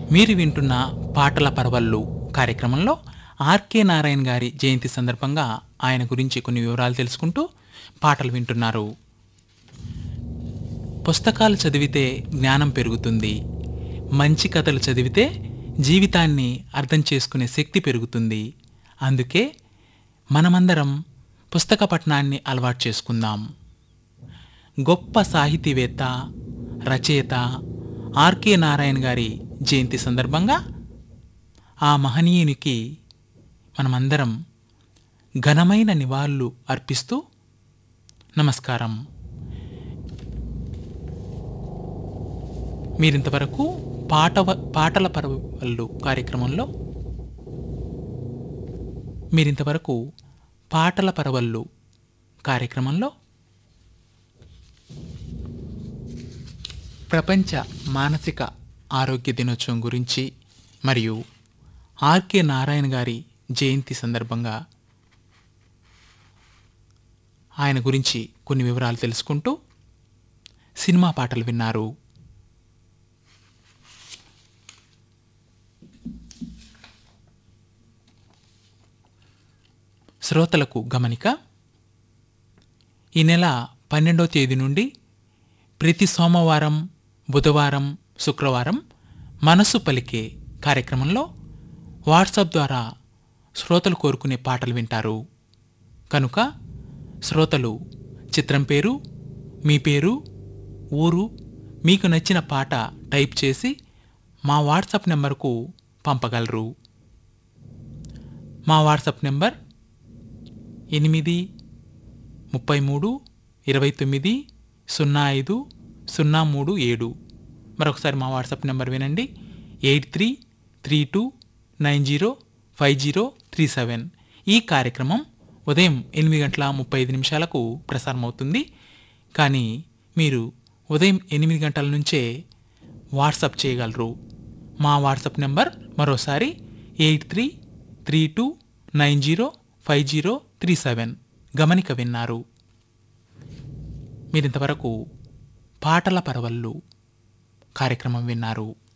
మీరు వింటున్న పాటల పరవళ్ళు కార్యక్రమంలో ఆర్కే నారాయణ గారి జయంతి సందర్భంగా ఆయన గురించి కొన్ని వివరాలు తెలుసుకుంటూ పాటలు వింటున్నారు పుస్తకాలు చదివితే జ్ఞానం పెరుగుతుంది మంచి కథలు చదివితే జీవితాన్ని అర్థం చేసుకునే శక్తి పెరుగుతుంది అందుకే మనమందరం పుస్తక పఠనాన్ని అలవాటు చేసుకుందాం గొప్ప సాహితీవేత్త రచయిత ఆర్కే నారాయణ గారి జయంతి సందర్భంగా ఆ మహనీయునికి మనమందరం ఘనమైన నివాళులు అర్పిస్తూ నమస్కారం మీరింతవరకు పాటవ పాటల పరవళ్ళు కార్యక్రమంలో మీరింతవరకు పాటల పరవళ్ళు కార్యక్రమంలో ప్రపంచ మానసిక ఆరోగ్య దినోత్సవం గురించి మరియు ఆర్కే నారాయణ గారి జయంతి సందర్భంగా ఆయన గురించి కొన్ని వివరాలు తెలుసుకుంటూ సినిమా పాటలు విన్నారు శ్రోతలకు గమనిక ఈ నెల పన్నెండో తేదీ నుండి ప్రతి సోమవారం బుధవారం శుక్రవారం మనసు పలికే కార్యక్రమంలో వాట్సాప్ ద్వారా శ్రోతలు కోరుకునే పాటలు వింటారు కనుక శ్రోతలు చిత్రం పేరు మీ పేరు ఊరు మీకు నచ్చిన పాట టైప్ చేసి మా వాట్సాప్ నెంబర్కు పంపగలరు మా వాట్సాప్ నెంబర్ ఎనిమిది ముప్పై మూడు ఇరవై తొమ్మిది సున్నా ఐదు సున్నా మూడు ఏడు మరొకసారి మా వాట్సాప్ నెంబర్ వినండి eight three three two nine zero five zero three seven ఈ కార్యక్రమం ఉదయం ఎనిమిది గంటల ముప్పై ఐదు నిమిషాలకు ప్రసారం అవుతుంది కానీ మీరు ఉదయం ఎనిమిది గంటల నుంచే వాట్సాప్ చేయగలరు మా వాట్సాప్ నెంబర్ మరోసారి eight three three two nine zero five zero three seven గమనిక విన్నారు మీరింతవరకు పాటల పరవళ్ళు కార్యక్రమం విన్నారు